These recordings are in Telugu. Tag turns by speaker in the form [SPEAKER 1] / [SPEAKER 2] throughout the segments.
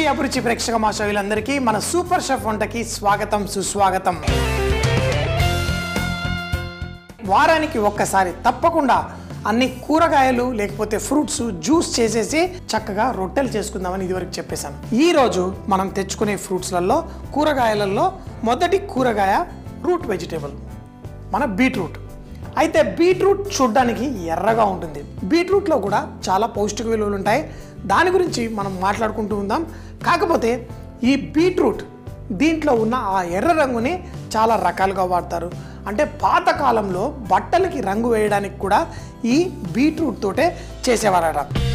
[SPEAKER 1] టీవీ అభిరుచి ప్రేక్షక మాసవులందరికీ మన సూపర్ షెఫ్ వంటకి స్వాగతం సుస్వాగతం వారానికి ఒక్కసారి తప్పకుండా అన్ని కూరగాయలు లేకపోతే ఫ్రూట్స్ జ్యూస్ చేసేసి చక్కగా రొట్టెలు చేసుకుందామని ఇదివరకు చెప్పేశాను ఈ రోజు మనం తెచ్చుకునే ఫ్రూట్స్లలో కూరగాయలలో మొదటి కూరగాయ రూట్ వెజిటేబుల్ మన బీట్రూట్ అయితే బీట్రూట్ చూడ్డానికి ఎర్రగా ఉంటుంది బీట్రూట్లో కూడా చాలా పౌష్టిక విలువలు ఉంటాయి దాని గురించి మనం మాట్లాడుకుంటూ ఉందాం కాకపోతే ఈ బీట్రూట్ దీంట్లో ఉన్న ఆ ఎర్ర రంగుని చాలా రకాలుగా వాడతారు అంటే పాతకాలంలో బట్టలకి రంగు వేయడానికి కూడా ఈ బీట్రూట్ తోటే చేసేవారట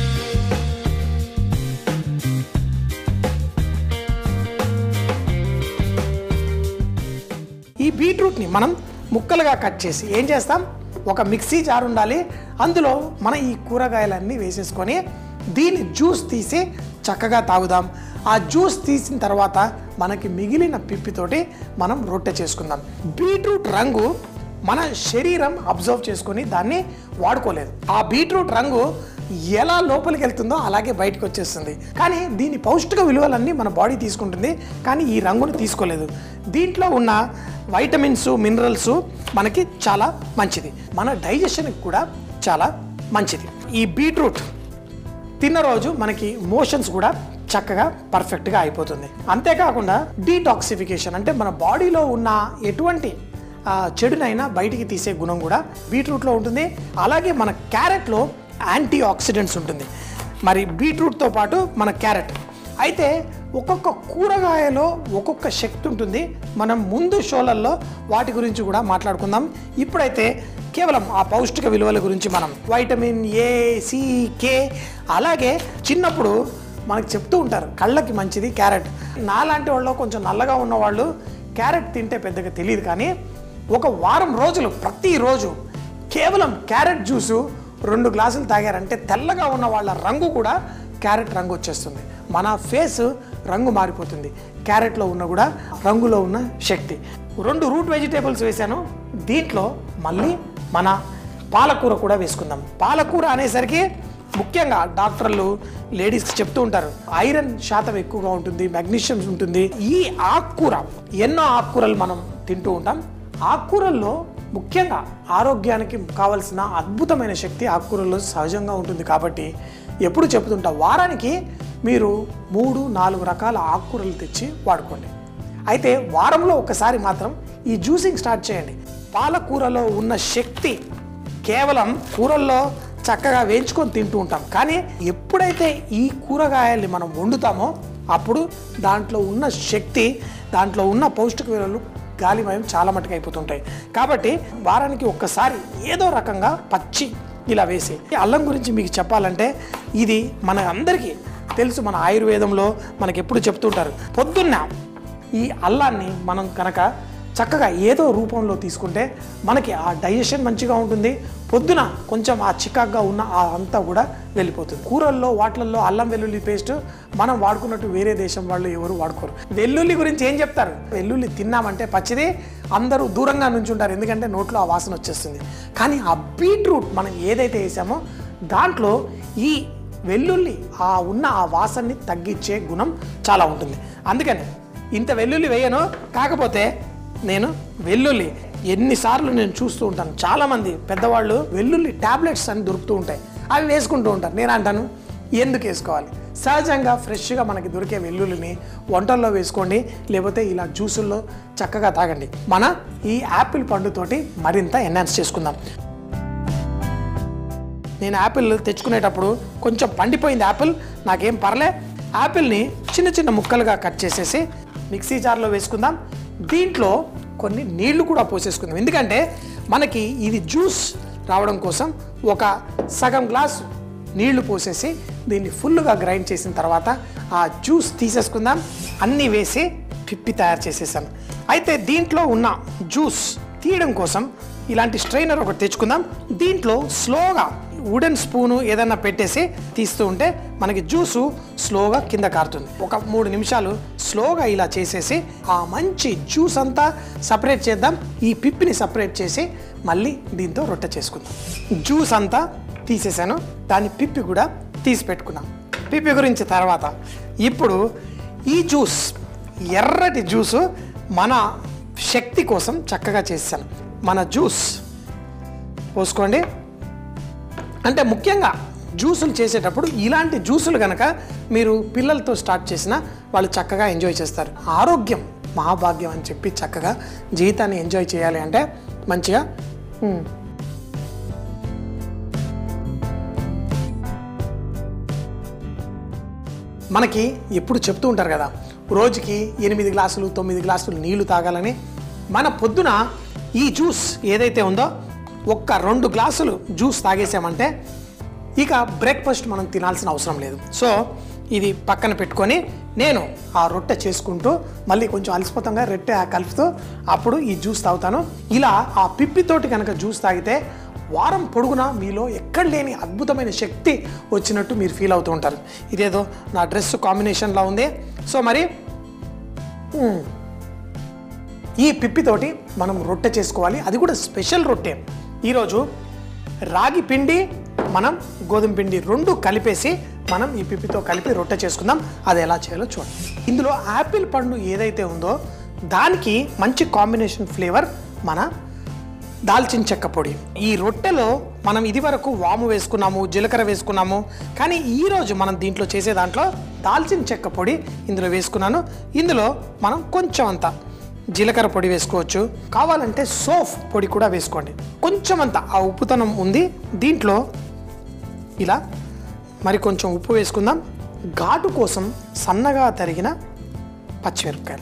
[SPEAKER 1] ఈ బీట్రూట్ని మనం ముక్కలుగా కట్ చేసి ఏం చేస్తాం ఒక మిక్సీ జార్ ఉండాలి అందులో మన ఈ కూరగాయలన్నీ వేసేసుకొని దీని జ్యూస్ తీసి చక్కగా తాగుదాం ఆ జ్యూస్ తీసిన తర్వాత మనకి మిగిలిన పిప్పితోటి మనం రొట్టె చేసుకుందాం బీట్రూట్ రంగు మన శరీరం అబ్జర్వ్ చేసుకొని దాన్ని వాడుకోలేదు ఆ బీట్రూట్ రంగు ఎలా లోపలికి వెళ్తుందో అలాగే బయటకు వచ్చేస్తుంది కానీ దీని పౌష్టిక విలువలన్నీ మన బాడీ తీసుకుంటుంది కానీ ఈ రంగును తీసుకోలేదు దీంట్లో ఉన్న వైటమిన్స్ మినరల్స్ మనకి చాలా మంచిది మన డైజెషన్కి కూడా చాలా మంచిది ఈ బీట్రూట్ తిన్న రోజు మనకి మోషన్స్ కూడా చక్కగా పర్ఫెక్ట్గా అయిపోతుంది అంతేకాకుండా డీటాక్సిఫికేషన్ అంటే మన బాడీలో ఉన్న ఎటువంటి ఆ, చెడునైనా బయటికి తీసే గుణం కూడా బీట్రూట్లో ఉంటుంది అలాగే మన క్యారెట్లో యాంటీ ఆక్సిడెంట్స్ ఉంటుంది మరి బీట్రూట్తో పాటు మన క్యారెట్ అయితే ఒక్కొక్క కూరగాయలో ఒక్కొక్క శక్తి ఉంటుంది మనం ముందు షోలల్లో వాటి గురించి కూడా మాట్లాడుకుందాం ఇప్పుడైతే కేవలం ఆ పౌష్టిక విలువల గురించి మనం వైటమిన్ ఏ సి కే అలాగే చిన్నప్పుడు మనకు చెప్తూ ఉంటారు కళ్ళకి మంచిది క్యారెట్ నాలాంటి వాళ్ళు కొంచెం నల్లగా ఉన్న వాళ్ళు క్యారెట్ తింటే పెద్దగా తెలియదు కానీ ఒక వారం రోజులు ప్రతిరోజు కేవలం క్యారెట్ జ్యూసు రెండు గ్లాసులు తాగారంటే తెల్లగా ఉన్న వాళ్ళ రంగు కూడా క్యారెట్ రంగు వచ్చేస్తుంది మన ఫేస్ రంగు మారిపోతుంది క్యారెట్లో ఉన్న కూడా రంగులో ఉన్న శక్తి రెండు రూట్ వెజిటేబుల్స్ వేశాను దీంట్లో మళ్ళీ మన పాలకూర కూడా వేసుకుందాం పాలకూర అనేసరికి ముఖ్యంగా డాక్టర్లు లేడీస్కి చెప్తూ ఉంటారు ఐరన్ శాతం ఎక్కువగా ఉంటుంది మెగ్నీషియం ఉంటుంది ఈ ఆకుకూర ఎన్నో ఆకుకూరలు మనం తింటూ ఉంటాం ఆకుకూరల్లో ముఖ్యంగా ఆరోగ్యానికి కావలసిన అద్భుతమైన శక్తి ఆకుకూరల్లో సహజంగా ఉంటుంది కాబట్టి ఎప్పుడు చెప్తుంటా వారానికి మీరు మూడు నాలుగు రకాల ఆకుకూరలు తెచ్చి వాడుకోండి అయితే వారంలో ఒకసారి మాత్రం ఈ జ్యూసింగ్ స్టార్ట్ చేయండి పాలకూరలో ఉన్న శక్తి కేవలం కూరల్లో చక్కగా వేయించుకొని తింటూ ఉంటాం కానీ ఎప్పుడైతే ఈ కూరగాయల్ని మనం వండుతామో అప్పుడు దాంట్లో ఉన్న శక్తి దాంట్లో ఉన్న పౌష్టిక విలువలు గాలిమయం చాలా మటుకు అయిపోతుంటాయి కాబట్టి వారానికి ఒక్కసారి ఏదో రకంగా పచ్చి ఇలా వేసి ఈ అల్లం గురించి మీకు చెప్పాలంటే ఇది మన అందరికీ తెలుసు మన ఆయుర్వేదంలో మనకి ఎప్పుడు చెప్తుంటారు పొద్దున్న ఈ అల్లాన్ని మనం కనుక చక్కగా ఏదో రూపంలో తీసుకుంటే మనకి ఆ డైజెషన్ మంచిగా ఉంటుంది పొద్దున కొంచెం ఆ చికాగ్గా ఉన్న ఆ అంతా కూడా వెళ్ళిపోతుంది కూరల్లో వాటిల్లో అల్లం వెల్లుల్లి పేస్ట్ మనం వాడుకున్నట్టు వేరే దేశం వాళ్ళు ఎవరు వాడుకోరు వెల్లుల్లి గురించి ఏం చెప్తారు వెల్లుల్లి తిన్నామంటే పచ్చిది అందరూ దూరంగా నుంచి ఉంటారు ఎందుకంటే నోట్లో ఆ వాసన వచ్చేస్తుంది కానీ ఆ బీట్రూట్ మనం ఏదైతే వేసామో దాంట్లో ఈ వెల్లుల్లి ఆ ఉన్న ఆ వాసనని తగ్గించే గుణం చాలా ఉంటుంది అందుకని ఇంత వెల్లుల్లి వేయను కాకపోతే నేను వెల్లుల్లి ఎన్నిసార్లు నేను చూస్తూ ఉంటాను చాలామంది పెద్దవాళ్ళు వెల్లుల్లి టాబ్లెట్స్ అని దొరుకుతూ ఉంటాయి అవి వేసుకుంటూ ఉంటారు నేను అంటాను ఎందుకు వేసుకోవాలి సహజంగా ఫ్రెష్గా మనకి దొరికే వెల్లుల్లిని వంటల్లో వేసుకోండి లేకపోతే ఇలా జ్యూసుల్లో చక్కగా తాగండి మన ఈ యాపిల్ పండుతోటి మరింత ఎన్హాన్స్ చేసుకుందాం నేను యాపిల్ తెచ్చుకునేటప్పుడు కొంచెం పండిపోయింది యాపిల్ నాకేం పర్లే యాపిల్ని చిన్న చిన్న ముక్కలుగా కట్ చేసేసి మిక్సీ జార్లో వేసుకుందాం దీంట్లో కొన్ని నీళ్లు కూడా పోసేసుకుందాం ఎందుకంటే మనకి ఇది జ్యూస్ రావడం కోసం ఒక సగం గ్లాస్ నీళ్లు పోసేసి దీన్ని ఫుల్గా గ్రైండ్ చేసిన తర్వాత ఆ జ్యూస్ తీసేసుకుందాం అన్నీ వేసి పిప్పి తయారు చేసేసాను అయితే దీంట్లో ఉన్న జ్యూస్ తీయడం కోసం ఇలాంటి స్ట్రైనర్ ఒకటి తెచ్చుకుందాం దీంట్లో స్లోగా వుడెన్ స్పూను ఏదైనా పెట్టేసి తీస్తూ ఉంటే మనకి జ్యూసు స్లోగా కింద కారుతుంది ఒక మూడు నిమిషాలు స్లోగా ఇలా చేసేసి ఆ మంచి జ్యూస్ అంతా సపరేట్ చేద్దాం ఈ పిప్పిని సపరేట్ చేసి మళ్ళీ దీంతో రొట్టె చేసుకుందాం జ్యూస్ అంతా తీసేసాను దాని పిప్పి కూడా తీసి పెట్టుకున్నాం పిప్పి గురించి తర్వాత ఇప్పుడు ఈ జ్యూస్ ఎర్రటి జ్యూసు మన శక్తి కోసం చక్కగా చేశాను మన జ్యూస్ పోసుకోండి అంటే ముఖ్యంగా జ్యూసులు చేసేటప్పుడు ఇలాంటి జ్యూసులు కనుక మీరు పిల్లలతో స్టార్ట్ చేసినా వాళ్ళు చక్కగా ఎంజాయ్ చేస్తారు ఆరోగ్యం మహాభాగ్యం అని చెప్పి చక్కగా జీవితాన్ని ఎంజాయ్ చేయాలి అంటే మంచిగా మ్, మనకి ఎప్పుడు చెప్తూ ఉంటారు కదా రోజుకి ఎనిమిది గ్లాసులు తొమ్మిది గ్లాసులు నీళ్లు తాగాలని మన పొద్దున ఈ జ్యూస్ ఏదైతే ఉందో ఒక్క రెండు గ్లాసులు జ్యూస్ తాగేసామంటే ఇక బ్రేక్ఫాస్ట్ మనం తినాల్సిన అవసరం లేదు సో ఇది పక్కన పెట్టుకొని నేను ఆ రొట్టె చేసుకుంటూ మళ్ళీ కొంచెం అలసిపోతాంగా రొట్టె కలుపుతూ అప్పుడు ఈ జ్యూస్ తాగుతాను ఇలా ఆ పిప్పితోటి కనుక జ్యూస్ తాగితే వారం పొడుగునా మీలో ఎక్కడ లేని అద్భుతమైన శక్తి వచ్చినట్టు మీరు ఫీల్ అవుతూ ఉంటారు ఇదేదో నా డ్రెస్ కాంబినేషన్లా ఉంది సో మరి మ్మ్. ఈ పిప్పితోటి మనం రొట్టె చేసుకోవాలి అది కూడా స్పెషల్ రొట్టె ఈరోజు రాగి పిండి మనం గోధుమ పిండి రెండు కలిపేసి మనం ఈ పిప్పితో కలిపి రొట్టె చేసుకుందాం అది ఎలా చేయాలో చూడండి ఇందులో యాపిల్ పండు ఏదైతే ఉందో దానికి మంచి కాంబినేషన్ ఫ్లేవర్ మన దాల్చిన చెక్క పొడి ఈ రొట్టెలో మనం ఇది వరకు వాము వేసుకున్నాము జీలకర్ర వేసుకున్నాము కానీ ఈరోజు మనం దీంట్లో చేసే దాంట్లో దాల్చిన చెక్క పొడి ఇందులో వేసుకున్నాను ఇందులో మనం కొంచెం అంత జీలకర్ర పొడి వేసుకోవచ్చు కావాలంటే సోఫ్ పొడి కూడా వేసుకోండి కొంచెం అంత ఆ ఉప్పుతనం ఉంది దీంట్లో ఇలా మరి కొంచెం ఉప్పు వేసుకుందాం ఘాటు కోసం సన్నగా తరిగిన పచ్చిమిరపకాయలు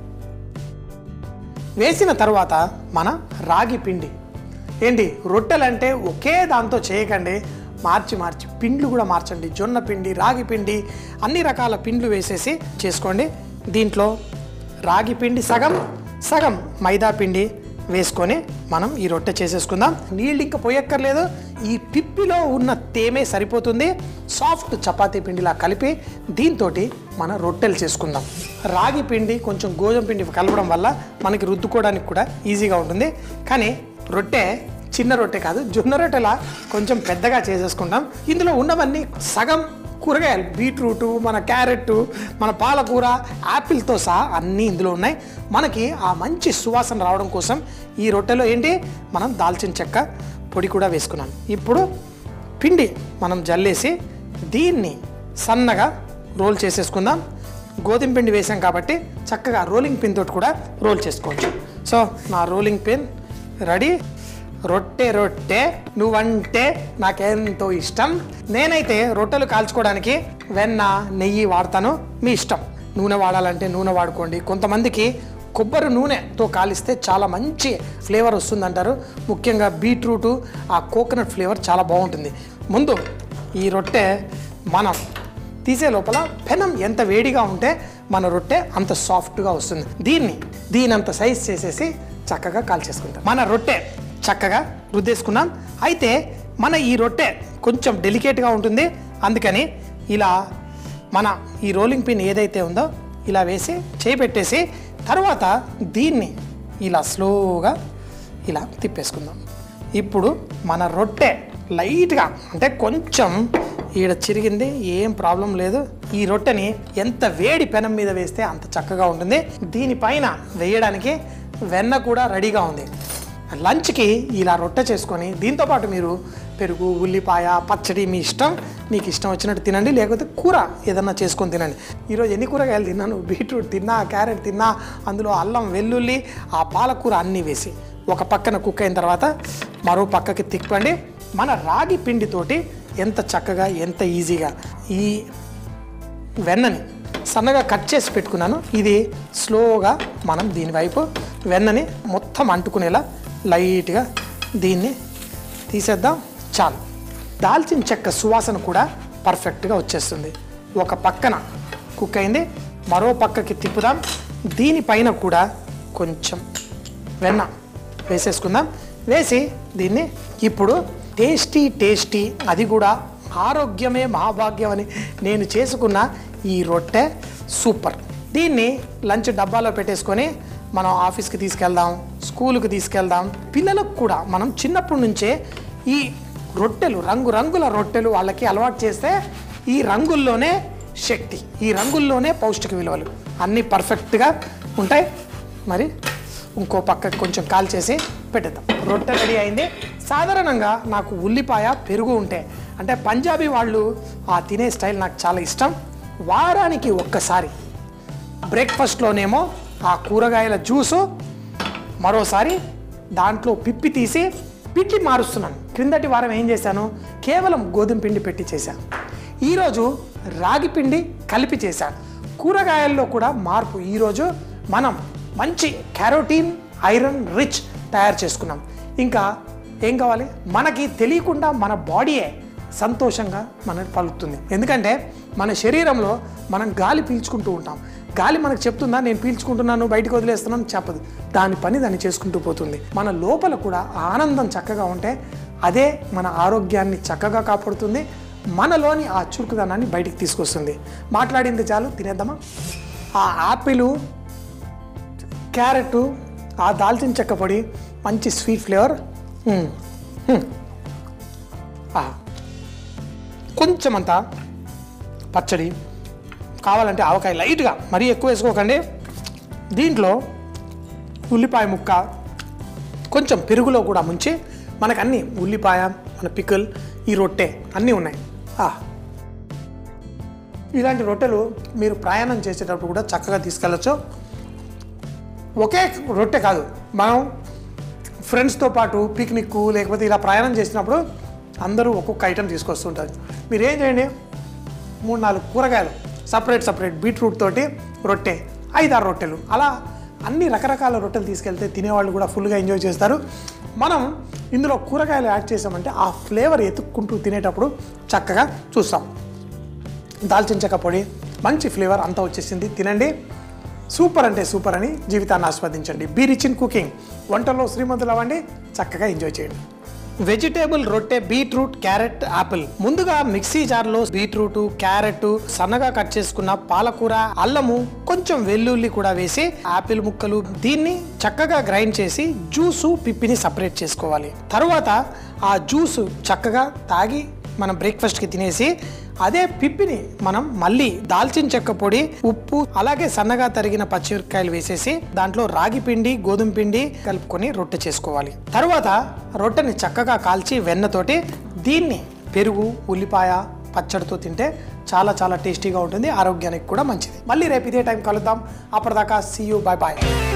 [SPEAKER 1] వేసిన తర్వాత మన రాగి పిండి ఏంటి రొట్టెలంటే ఒకే దాంతో చేయకండి మార్చి మార్చి పిండ్లు కూడా మార్చండి జొన్న పిండి రాగి పిండి అన్ని రకాల పిండ్లు వేసేసి చేసుకోండి దీంట్లో రాగి పిండి సగం సగం మైదా పిండి వేసుకొని మనం ఈ రొట్టె చేసేసుకుందాం నీళ్ళు ఇంకా పోయక్కర్లేదు ఈ పిప్పిలో ఉన్న తేమే సరిపోతుంది సాఫ్ట్ చపాతీ పిండిలా కలిపి దీంతో మన రొట్టెలు చేసుకుందాం రాగి పిండి కొంచెం గోధుమ పిండి కలపడం వల్ల మనకి రుద్దుకోవడానికి కూడా ఈజీగా ఉంటుంది కానీ రొట్టె చిన్న రొట్టె కాదు జొన్న రొట్టెలా కొంచెం పెద్దగా చేసేసుకుంటాం ఇందులో ఉన్నవన్నీ సగం కూరగాయలు బీట్రూటు మన క్యారెట్ మన పాలకూర యాపిల్తో సహా అన్నీ ఇందులో ఉన్నాయి మనకి ఆ మంచి సువాసన రావడం కోసం ఈ రొట్టెలో ఏంటి మనం దాల్చిన చెక్క పొడి కూడా వేసుకున్నాం ఇప్పుడు పిండి మనం జల్లేసి దీన్ని సన్నగా రోల్ చేసేసుకుందాం గోధుమ పిండి వేసాం కాబట్టి చక్కగా రోలింగ్ పిన్ తోటి కూడా రోల్ చేసుకోవచ్చు సో నా రోలింగ్ పిన్ రెడీ రొట్టె రొట్టె నువ్వంటే నాకెంతో ఇష్టం నేనైతే రొట్టెలు కాల్చుకోవడానికి వెన్న నెయ్యి వాడతాను మీ ఇష్టం నూనె వాడాలంటే నూనె వాడుకోండి కొంతమందికి కొబ్బరి నూనెతో కాలిస్తే చాలా మంచి ఫ్లేవర్ వస్తుందంటారు ముఖ్యంగా బీట్రూటు ఆ కోకోనట్ ఫ్లేవర్ చాలా బాగుంటుంది ముందు ఈ రొట్టె మనం తీసే లోపల పెనం ఎంత వేడిగా ఉంటే మన రొట్టె అంత సాఫ్ట్గా వస్తుంది దీన్ని దీనంత సైజ్ చేసేసి చక్కగా కాల్చేసుకుంటాం మన రొట్టె చక్కగా రుద్దేసుకున్నాం అయితే మన ఈ రొట్టె కొంచెం డెలికేట్గా ఉంటుంది అందుకని ఇలా మన ఈ రోలింగ్ పిన్ ఏదైతే ఉందో ఇలా వేసి చేయి పెట్టేసి తర్వాత దీన్ని ఇలా స్లోగా ఇలా తిప్పేసుకుందాం ఇప్పుడు మన రొట్టె లైట్గా అంటే కొంచెం ఈడ చిరిగింది ఏం ప్రాబ్లం లేదు ఈ రొట్టెని ఎంత వేడి పెనం మీద వేస్తే అంత చక్కగా ఉంటుంది దీనిపైన వేయడానికి వెన్న కూడా రెడీగా ఉంది లంచ్కి ఇలా రొట్టె చేసుకొని దీంతోపాటు మీరు పెరుగు ఉల్లిపాయ పచ్చడి మీ ఇష్టం మీకు ఇష్టం వచ్చినట్టు తినండి లేకపోతే కూర ఏదన్నా చేసుకొని తినండి ఈరోజు ఎన్ని కూరగాయలు తిన్నాను బీట్రూట్ తిన్నా క్యారెట్ తిన్నా అందులో అల్లం వెల్లుల్లి ఆ పాలకూర అన్నీ వేసి ఒక పక్కన కుక్ అయిన తర్వాత మరో పక్కకి తిప్పండి మన రాగి పిండితోటి ఎంత చక్కగా ఎంత ఈజీగా ఈ వెన్నని సన్నగా కట్ చేసి పెట్టుకున్నాను ఇది స్లోగా మనం దీని వైపు వెన్నని మొత్తం అంటుకునేలా లైట్గా దీన్ని తీసేద్దాం చాలు దాల్చిన చెక్క సువాసన కూడా పర్ఫెక్ట్గా వచ్చేస్తుంది ఒక పక్కన కుక్ అయింది మరో పక్కకి తిప్పుదాం దీనిపైన కూడా కొంచెం వెన్న వేసేసుకుందాం వేసి దీన్ని ఇప్పుడు టేస్టీ టేస్టీ అది కూడా ఆరోగ్యమే మహాభాగ్యం అని నేను చేసుకున్న ఈ రొట్టె సూపర్ దీన్ని లంచ్ డబ్బాలో పెట్టేసుకొని మనం ఆఫీస్కి తీసుకెళ్దాం స్కూల్కి తీసుకెళ్దాం పిల్లలకు కూడా మనం చిన్నప్పటి నుంచే ఈ రొట్టెలు రంగు రంగుల రొట్టెలు వాళ్ళకి అలవాటు చేస్తే ఈ రంగుల్లోనే శక్తి ఈ రంగుల్లోనే పౌష్టిక విలువలు అన్నీ పర్ఫెక్ట్గా ఉంటాయి మరి ఇంకో పక్క కొంచెం కాల్చేసి పెట్టేద్దాం రొట్టె రెడీ అయింది సాధారణంగా నాకు ఉల్లిపాయ పెరుగు ఉంటే అంటే పంజాబీ వాళ్ళు ఆ తినే స్టైల్ నాకు చాలా ఇష్టం వారానికి ఒక్కసారి బ్రేక్ఫాస్ట్లోనేమో ఆ కూరగాయల జ్యూసు మరోసారి దాంట్లో పిప్పి తీసి పిండి మారుస్తున్నాను క్రిందటి వారం ఏం చేశాను కేవలం గోధుమ పిండి పెట్టి చేశాను ఈరోజు రాగి పిండి కలిపి చేశాను కూరగాయల్లో కూడా మార్పు ఈరోజు మనం మంచి క్యారోటీన్ ఐరన్ రిచ్ తయారు చేసుకున్నాం ఇంకా ఏం కావాలి మనకి తెలియకుండా మన బాడీయే సంతోషంగా మనకి పలుకుతుంది ఎందుకంటే మన శరీరంలో మనం గాలి పీల్చుకుంటూ ఉంటాం గాలి మనకు చెప్తుందా నేను పీల్చుకుంటున్నాను బయటకు వదిలేస్తున్నాను చెప్పదు దాని పని దాన్ని చేసుకుంటూ పోతుంది మన లోపల కూడా ఆనందం చక్కగా ఉంటే అదే మన ఆరోగ్యాన్ని చక్కగా కాపాడుతుంది మనలోని ఆ చురుకుదనాన్ని బయటికి తీసుకొస్తుంది మాట్లాడింది చాలు తినేద్దామా ఆ యాపిల్ క్యారెట్ ఆ దాల్చిన చెక్క పొడి మంచి స్వీట్ ఫ్లేవర్ మ్మ్. మ్మ్. ఆ. కొంచెం అంతా పచ్చడి కావాలంటే ఆవకాయ లైట్గా మరీ ఎక్కువ వేసుకోకండి దీంట్లో ఉల్లిపాయ ముక్క కొంచెం పెరుగులో కూడా ముంచి మనకు అన్నీ ఉల్లిపాయ మన పిక్కల్ ఈ రొట్టె అన్నీ ఉన్నాయి ఆ. ఇలాంటి రొట్టెలు మీరు ప్రయాణం చేసేటప్పుడు కూడా చక్కగా తీసుకెళ్ళచ్చు ఒకే రొట్టె కాదు మనం ఫ్రెండ్స్తో పాటు పిక్నిక్ లేకపోతే ఇలా ప్రయాణం చేసినప్పుడు అందరూ ఒక్కొక్క ఐటెం తీసుకొస్తుంటారు మీరు ఏం చేయండి మూడు నాలుగు కూరగాయలు సపరేట్ సపరేట్ బీట్రూట్ తోటి రొట్టె ఐదారు రొట్టెలు అలా అన్ని రకరకాల రొట్టెలు తీసుకెళ్తే తినేవాళ్ళు కూడా ఫుల్గా ఎంజాయ్ చేస్తారు మనం ఇందులో కూరగాయలు యాడ్ చేసామంటే ఆ ఫ్లేవర్ ఎత్తుక్కుంటూ తినేటప్పుడు చక్కగా చూస్తాం దాల్చిన చెక్క పొడి మంచి ఫ్లేవర్ అంతా వచ్చేసింది తినండి సూపర్ అంటే సూపర్ అని జీవితాన్ని ఆస్వాదించండి బీ రిచ్ ఇన్ కుకింగ్ వంటల్లో శ్రీమంతులు అవ్వండి చక్కగా ఎంజాయ్ చేయండి వెజిటేబుల్ రొట్టె బీట్రూట్ క్యారెట్ యాపిల్ ముందుగా మిక్సీ జార్లో బీట్రూట్ క్యారెట్ సన్నగా కట్ చేసుకున్న పాలకూర అల్లము కొంచెం వెల్లుల్లి కూడా వేసి యాపిల్ ముక్కలు దీన్ని చక్కగా గ్రైండ్ చేసి జ్యూసు పిప్పిని సపరేట్ చేసుకోవాలి తర్వాత ఆ జ్యూసు చక్కగా తాగి మనం బ్రేక్ఫాస్ట్కి తినేసి అదే పిప్పిని మనం మళ్ళీ దాల్చిన చెక్క పొడి ఉప్పు అలాగే సన్నగా తరిగిన పచ్చిమిరపకాయలు వేసేసి దాంట్లో రాగి పిండి గోధుమ పిండి కలుపుకొని రొట్టె చేసుకోవాలి తర్వాత రొట్టెని చక్కగా కాల్చి వెన్నతోటి దీన్ని పెరుగు ఉల్లిపాయ పచ్చడితో తింటే చాలా చాలా టేస్టీగా ఉంటుంది ఆరోగ్యానికి కూడా మంచిది మళ్ళీ రేపు ఇదే టైం కలుద్దాం అప్పటిదాకా సీ యూ బాయ్ బాయ్